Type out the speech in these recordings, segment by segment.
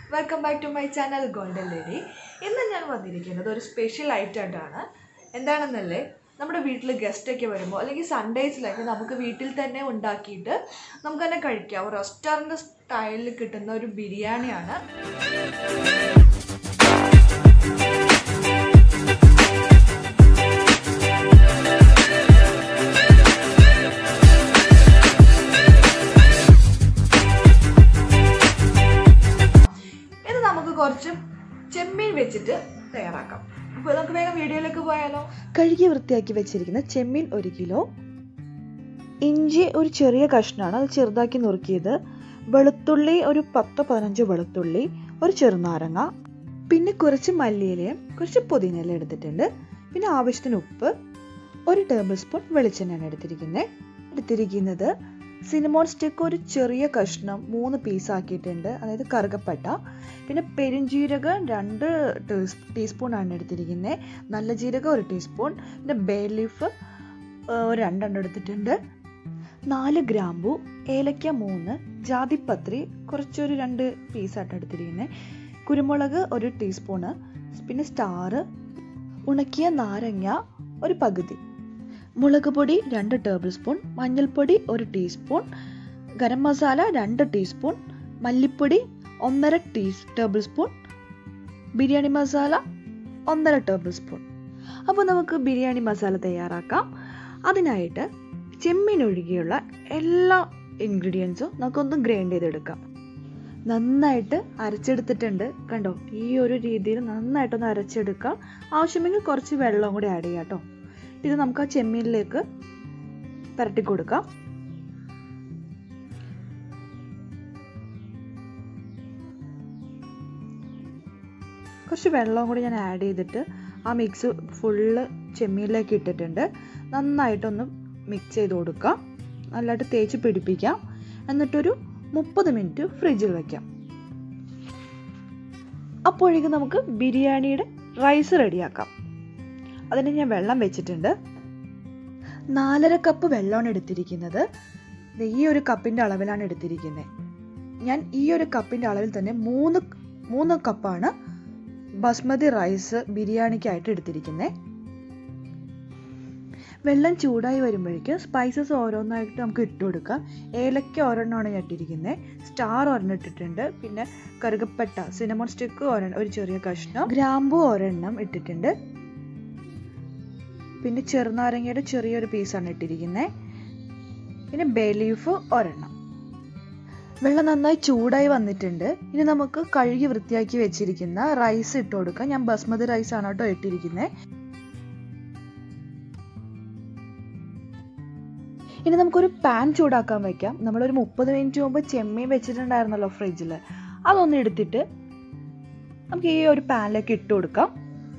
welcome back to my channel golden lady ഇന്ന് ഞാൻ വന്നിരിക്കുന്നത് ഒരു സ്പെഷ്യൽ ഐറ്റം ആയിട്ടാണ് എന്താണെന്നല്ലേ നമ്മുടെ വീട്ടിൽ ഗസ്റ്റൊക്കെ വരുമ്പോൾ അല്ലെങ്കിൽ സൺഡേസിലൊക്കെ നമുക്ക് വീട്ടിൽ തന്നെ ഉണ്ടാക്കിയിട്ട് നമുക്ക് തന്നെ കഴിക്കാം റെസ്റ്റോറൻറ്റ് സ്റ്റൈലിൽ കിട്ടുന്ന ഒരു ബിരിയാണിയാണ് ഇത് നമുക്ക് കുറച്ച് ചെമ്മീൻ വെച്ചിട്ട് തയ്യാറാക്കാം അപ്പോൾ നമുക്ക് വേഗം വീഡിയോയിലേക്ക് പോയാലോ കഴുകി വൃത്തിയാക്കി വെച്ചിരിക്കുന്ന ചെമ്മീൻ ഒരു കിലോ ഇഞ്ചി ഒരു ചെറിയ കഷ്ണമാണ് അത് ചെറുതാക്കി നുറുക്കിയത് വെളുത്തുള്ളി ഒരു പത്തോ പതിനഞ്ചോ വെളുത്തുള്ളി ഒരു ചെറുനാരങ്ങ പിന്നെ കുറച്ച് മല്ലിയിലയും കുറച്ച് പുതിനയില എടുത്തിട്ടുണ്ട് പിന്നെ ആവശ്യത്തിന് ഉപ്പ് ഒരു ടേബിൾ സ്പൂൺ വെളിച്ചെണ്ണയാണ് എടുത്തിരിക്കുന്നത് എടുത്തിരിക്കുന്നത് സിനിമോൺ സ്റ്റിക്ക് ഒരു ചെറിയ കഷ്ണം മൂന്ന് പീസ് ആക്കിയിട്ടുണ്ട് അതായത് കറുകപ്പട്ട പിന്നെ പെരുംജീരകം രണ്ട് ടീസ്പൂൺ ആണ് എടുത്തിരിക്കുന്നത് നല്ല ജീരകം ഒരു ടീസ്പൂൺ പിന്നെ ബേ ലീഫ് ഒരു രണ്ടെണ്ണം എടുത്തിട്ടുണ്ട് നാല് ഗ്രാമ്പു ഏലക്ക മൂന്ന് ജാതിപത്രി കുറച്ചൊരു രണ്ട് പീസായിട്ട് എടുത്തിരിക്കുന്നത് കുരുമുളക് ഒരു ടീസ്പൂണ് പിന്നെ സ്റ്റാറ് ഉണക്കിയ നാരങ്ങ ഒരു പകുതി മുളക് പൊടി രണ്ട് ടേബിൾ സ്പൂൺ മഞ്ഞൾപ്പൊടി ഒരു ടീസ്പൂൺ ഗരം മസാല രണ്ട് ടീസ്പൂൺ മല്ലിപ്പൊടി ഒന്നര tea tablespoon biryani masala ഒന്നര ടേബിൾ സ്പൂൺ അപ്പോൾ നമുക്ക് ബിരിയാണി മസാല തയ്യാറാക്കാം അതിനായിട്ട് ചെമ്മീൻ ഒഴികെയുള്ള എല്ലാ ഇൻഗ്രീഡിയൻസും നമുക്കൊന്ന് ഗ്രൈൻഡ് ചെയ്തെടുക്കാം നന്നായിട്ട് അരച്ചെടുത്തിട്ടുണ്ട് കണ്ടോ ഈ ഒരു രീതിയിൽ നന്നായിട്ടൊന്ന് അരച്ചെടുക്കാം ആവശ്യമെങ്കിൽ കുറച്ച് വെള്ളം കൂടി ആഡ് ചെയ്യാം കേട്ടോ ഇത് നമുക്ക് ആ ചെമ്മീനിലേക്ക് പരട്ടി കൊടുക്കാം കുറച്ച് വെള്ളവും കൂടി ഞാൻ ആഡ് ചെയ്തിട്ട് ആ മിക്സ് ഫുള്ള് ചെമ്മീനിലേക്ക് ഇട്ടിട്ടുണ്ട് നന്നായിട്ടൊന്ന് മിക്സ് ചെയ്ത് കൊടുക്കാം നല്ലതായിട്ട് തേച്ച് പിടിപ്പിക്കാം എന്നിട്ടൊരു മുപ്പത് മിനിറ്റ് ഫ്രിഡ്ജിൽ വെക്കാം അപ്പോഴേക്കും നമുക്ക് ബിരിയാണിയുടെ റൈസ് റെഡിയാക്കാം അതിന് ഞാൻ വെള്ളം വെച്ചിട്ടുണ്ട് നാലര കപ്പ് വെള്ളമാണ് എടുത്തിരിക്കുന്നത് ഈ ഒരു കപ്പിൻ്റെ അളവിലാണ് എടുത്തിരിക്കുന്നത് ഞാൻ ഈ ഒരു കപ്പിൻ്റെ അളവിൽ തന്നെ മൂന്ന് മൂന്ന് കപ്പാണ് ബസ്മതി റൈസ് ബിരിയാണിക്കായിട്ട് എടുത്തിരിക്കുന്നത് വെള്ളം ചൂടായി വരുമ്പോഴേക്കും സ്പൈസസ് ഓരോന്നായിട്ട് നമുക്ക് ഇട്ട് കൊടുക്കാം ഏലക്ക ഒരെണ്ണമാണ് ഞാൻ ഇട്ടിരിക്കുന്നത് സ്റ്റാർ ഒരെണ്ണം ഇട്ടിട്ടുണ്ട് പിന്നെ കറുകപ്പട്ട സിനമോൺ സ്റ്റിക്ക് ഒരെണ്ണം ഒരു ചെറിയ കഷ്ണം ഗ്രാമ്പു ഒരെണ്ണം ഇട്ടിട്ടുണ്ട് പിന്നെ ചെറുനാരങ്ങയുടെ ചെറിയൊരു പീസാണ് ഇട്ടിരിക്കുന്നത് പിന്നെ ബേ ലീഫ് ഒരെണ്ണം വെള്ളം നന്നായി ചൂടായി വന്നിട്ടുണ്ട് ഇനി നമുക്ക് കഴുകി വൃത്തിയാക്കി വെച്ചിരിക്കുന്ന റൈസ് ഇട്ട് കൊടുക്കാം ഞാൻ ബസ്മതി റൈസ് ആണ് കേട്ടോ ഇട്ടിരിക്കുന്നത് ഇനി നമുക്കൊരു പാൻ ചൂടാക്കാൻ വെക്കാം നമ്മളൊരു മുപ്പത് മിനിറ്റ് മുമ്പ് ചെമ്മീൻ വെച്ചിട്ടുണ്ടായിരുന്നല്ലോ ഫ്രിഡ്ജിൽ അതൊന്ന് എടുത്തിട്ട് നമുക്ക് ഈ ഒരു പാനിലേക്ക് ഇട്ട് കൊടുക്കാം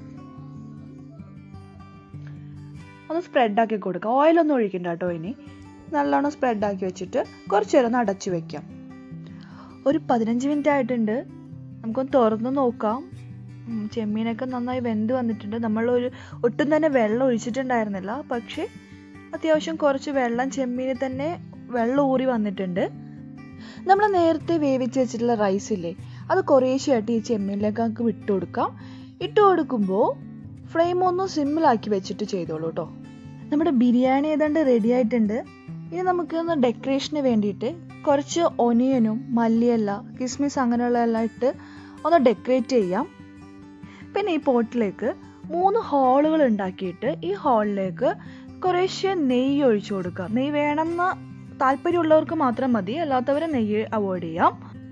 ഒന്ന് സ്പ്രെഡാക്കി കൊടുക്കാം ഓയിലൊന്നും ഒഴിക്കണ്ട കേട്ടോ ഇനി നല്ലോണം സ്പ്രെഡാക്കി വെച്ചിട്ട് കുറച്ച് നേരം ഒന്ന് അടച്ചു വെക്കാം ഒരു പതിനഞ്ച് മിനിറ്റ് ആയിട്ടുണ്ട് നമുക്കൊന്ന് തുറന്ന് നോക്കാം ചെമ്മീനൊക്കെ നന്നായി വെന്ത് വന്നിട്ടുണ്ട് നമ്മളൊരു ഒട്ടും തന്നെ വെള്ളം ഒഴിച്ചിട്ടുണ്ടായിരുന്നില്ല പക്ഷേ അത്യാവശ്യം കുറച്ച് വെള്ളം ചെമ്മീനിൽ തന്നെ വെള്ളം ഊറി വന്നിട്ടുണ്ട് നമ്മൾ നേരത്തെ വേവിച്ച് വെച്ചിട്ടുള്ള റൈസ് ഇല്ലേ അത് കുറേശ്ശെയായിട്ട് ഈ ചെമ്മീനിലേക്ക് നമുക്ക് വിട്ട് കൊടുക്കാം ഇട്ട് കൊടുക്കുമ്പോൾ ഫ്ലെയിം ഒന്ന് സിമ്മിലാക്കി വെച്ചിട്ട് ചെയ്തോളൂ കേട്ടോ നമ്മുടെ ബിരിയാണി ഏതാണ്ട് റെഡി ആയിട്ടുണ്ട് ഇനി നമുക്കൊന്ന് ഡെക്കറേഷന് വേണ്ടിയിട്ട് കുറച്ച് ഒനിയനും മല്ലിയല്ല കിസ്മിസ് അങ്ങനെയുള്ള എല്ലാം ഇട്ട് ഒന്ന് ഡെക്കറേറ്റ് ചെയ്യാം പിന്നെ ഈ പോട്ടിലേക്ക് മൂന്ന് ഹോളുകൾ ഉണ്ടാക്കിയിട്ട് ഈ ഹോളിലേക്ക് കുറേശ്ശെ നെയ്യ് ഒഴിച്ചു കൊടുക്കുക നെയ്യ് വേണമെന്ന താല്പര്യമുള്ളവർക്ക് മാത്രം മതി അല്ലാത്തവരെ നെയ്യ് അവോയ്ഡ് ചെയ്യാം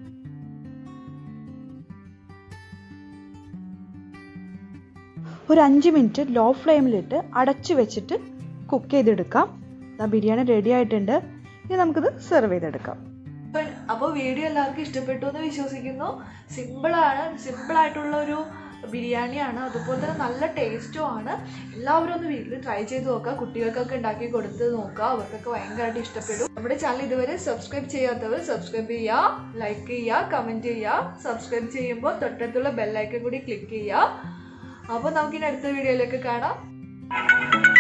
ഒരു അഞ്ച് മിനിറ്റ് ലോ ഫ്ലെയിമിലിട്ട് അടച്ചു വെച്ചിട്ട് കുക്ക് ചെയ്തെടുക്കാം ബിരിയാണി റെഡി ആയിട്ടുണ്ട് ഇനി നമുക്കിത് സെർവ് ചെയ്തെടുക്കാം അപ്പോൾ വീഡിയോ എല്ലാവർക്കും ഇഷ്ടപ്പെട്ടു എന്ന് വിശ്വസിക്കുന്നു സിമ്പിളാണ് സിമ്പിളായിട്ടുള്ള ഒരു ബിരിയാണിയാണ് അതുപോലെ തന്നെ നല്ല ടേസ്റ്റും ആണ് എല്ലാവരും ഒന്ന് വീട്ടിൽ ട്രൈ ചെയ്ത് നോക്കുക കുട്ടികൾക്കൊക്കെ ഉണ്ടാക്കി കൊടുത്ത് നോക്കുക അവർക്കൊക്കെ ഭയങ്കരമായിട്ട് ഇഷ്ടപ്പെടും നമ്മുടെ ചാനൽ ഇതുവരെ സബ്സ്ക്രൈബ് ചെയ്യാത്തവർ സബ്സ്ക്രൈബ് ചെയ്യുക ലൈക്ക് ചെയ്യുക കമൻറ്റ് ചെയ്യുക സബ്സ്ക്രൈബ് ചെയ്യുമ്പോൾ തൊട്ടടുത്തുള്ള ബെല്ലൈക്കൺ കൂടി ക്ലിക്ക് ചെയ്യുക അപ്പോൾ നമുക്കിനി അടുത്ത വീഡിയോയിലേക്ക് കാണാം